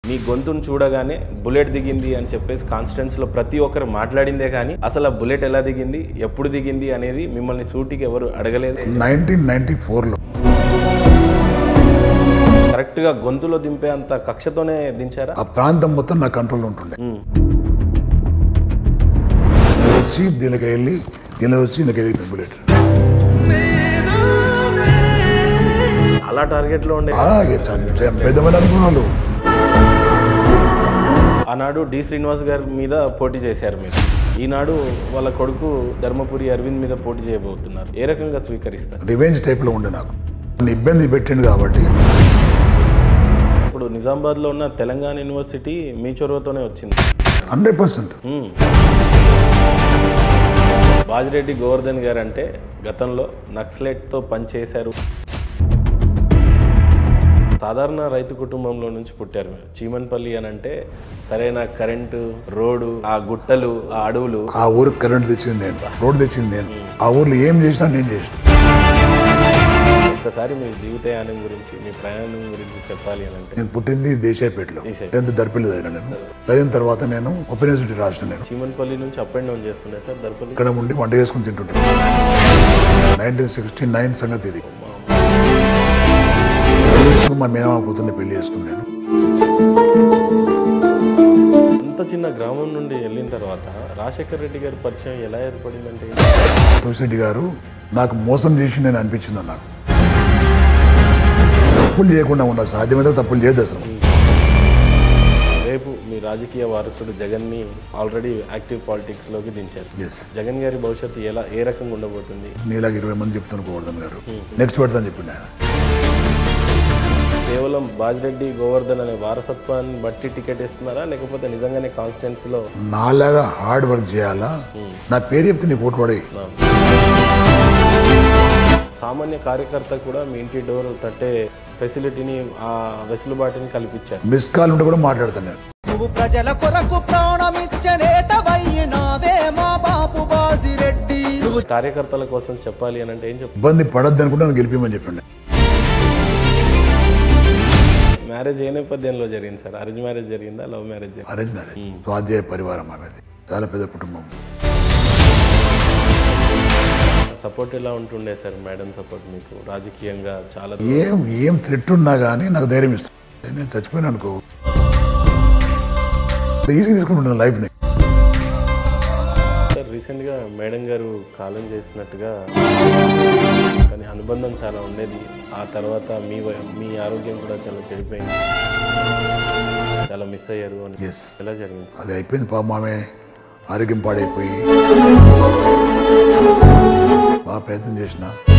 మీ గొంతును చూడగానే బుల్లెట్ దిగింది అని చెప్పేసి కాన్స్టిట్యున్సీలో ప్రతి ఒక్కరు మాట్లాడిందే కానీ అసలు ఆ బుల్లెట్ ఎలా దిగింది ఎప్పుడు దిగింది అనేది మిమ్మల్ని సూటికి ఎవరు అడగలేదు నైన్టీన్ నైన్టీ ఫోర్లో కరెక్ట్గా గొంతులో దింపే అంత కక్షతోనే దించారా ఆ ప్రాంతం మొత్తం నా కంట్రోల్ ఉంటుండే ఉమ్. వచ్చి దీనికి వెళ్ళి దీని వచ్చి దీనికి వెళ్ళి బుల్లెట్ అలా టార్గెట్లో ఉండే అలాగే చ- చ- పెద్దమైన అనుకున్నాను ఆనాడు డి శ్రీనివాస్ గారి మీద పోటీ చేశారు మీరు ఈనాడు వాళ్ళ కొడుకు ధర్మపురి అరవింద్ మీద పోటీ చేయబోతున్నారు ఏ రకంగా స్వీకరిస్తారు రివెంజ్ టైప్లో ఉండే నాకు నన్ను ఇబ్బంది పెట్టిండు కాబట్టి ఇప్పుడు నిజామాబాద్లో ఉన్న తెలంగాణ యూనివర్సిటీ మీ చొరవతోనే వచ్చింది హండ్రెడ్ పర్సెంట్ మ్మ్. బాజిరెడ్డి గోవర్ధన్ గారు అంటే గతంలో నక్సలెట్తో పనిచేశారు సాధారణ రైతు కుటుంబంలో నుంచి పుట్టారు మీరు చీమన్పల్లి అని అంటే సరైన కరెంటు రోడ్డు ఆ గుట్టలు ఆ అడవులు ఆ ఊరికి కరెంట్ తెచ్చింది నేను రోడ్డు తెచ్చింది నేను ఆ ఊర్లో ఏం చేసినా నేను చేసిన ఒక్కసారి మీ జీవితయానం గురించి మీ ప్రయాణం గురించి చెప్పాలి అని అంటే నేను పుట్టింది దేశాయపేటలో దేశాయపేట. టెన్త్ దర్పిల్లి చదివిన నేను చదివిన తర్వాత నేను ఓపెన్ యూనివర్సిటీ రాసిన నేను చీమన్పల్లి నుంచి అప్ అండ్ డౌన్ చేస్తుండే సార్ దర్పల్లి ఇక్కడ ఉండి వంట చేసుకుని తింటుంటాను నైన్టీన్ సిక్స్టీ నైన్ సంగతి ఇది పెళ్లి చేసుకుని మా మేనమామ కూతుర్ని పెళ్లి చేసుకున్నాను అంత చిన్న గ్రామం నుండి వెళ్ళిన తర్వాత రాజశేఖర్ రెడ్డి గారి పరిచయం ఎలా ఏర్పడిందంటే తులసిరెడ్డి గారు నాకు మోసం చేసి నేను అనిపించింది నాకు తప్పులు చేయకుండా ఉన్నా సాధ్యమైతే తప్పులు చేయదు అసలు రేపు మీ రాజకీయ వారసుడు జగన్ని ఆల్రెడీ యాక్టివ్ పాలిటిక్స్ లోకి దించారు ఎస్ జగన్ గారి భవిష్యత్తు ఎలా ఏ రకంగా ఉండబోతుంది నీలాగా ఇరవై మంది చెప్తాను గోవర్ధన్ గారు నెక్స్ట్ పెడతాను చెప్పిండు ఆయన కేవలం బాజిరెడ్డి గోవర్ధన్ అనే వారసత్వాన్ని బట్టి టికెట్ ఇస్తున్నారా లేకపోతే నిజంగానే కాన్స్టిట్యున్సీలో నాలాగా హార్డ్ వర్క్ చేయాలా నా పేరు చెప్తే నీకు ఓటు పడే సామాన్య కార్యకర్త కూడా మీ ఇంటి డోర్ తట్టే ఫెసిలిటీని ఆ వెసులుబాటుని కల్పించారు మిస్ కాల్ ఉంటే కూడా మాట్లాడతాను నేను నువ్వు ప్రజల కొరకు ప్రాణమిచ్చనేతవయ్యినావే మా బాపు బాజిరెడ్డి నువ్వు కార్యకర్తల కోసం చెప్పాలి అని అంటే ఏం చెప్తారు ఇబ్బంది పడద్దు అనుకుంటే నన్ను గెలిపిమని చెప్పిండు మ్యారేజ్ ఏ నేపథ్యంలో జరిగింది సార్ అరేంజ్ మ్యారేజ్ జరిగిందా లవ్ మ్యారేజ్ జరిగిందా అరేంజ్ మ్యారేజ్ స్వాధ్యాయ పరివారం ఆమెది చాలా పెద్ద కుటుంబం సపోర్ట్ ఎలా ఉంటుండే సార్ మేడం సపోర్ట్ మీకు రాజకీయంగా చాలా ఏం ఏం థ్రెట్ ఉన్నా కానీ నాకు ధైర్యం ఇస్తుంది నేను చచ్చిపోయినా అనుకో ఈజీ తీసుకుంటున్నాను లైఫ్ని సార్ రీసెంట్గా మేడం గారు కాలం చేసినట్టుగా కానీ అనుబంధం చాలా ఉండేది ఆ తర్వాత మీ వ- మీ ఆరోగ్యం కూడా చాలా చెడిపోయింది చాలా మిస్ అయ్యారు అని ఎస్ ఎలా జరిగింది అది అయిపోయింది పాపం ఆమె ఆరోగ్యం పాడైపోయి బాగా ప్రయత్నం చేసిన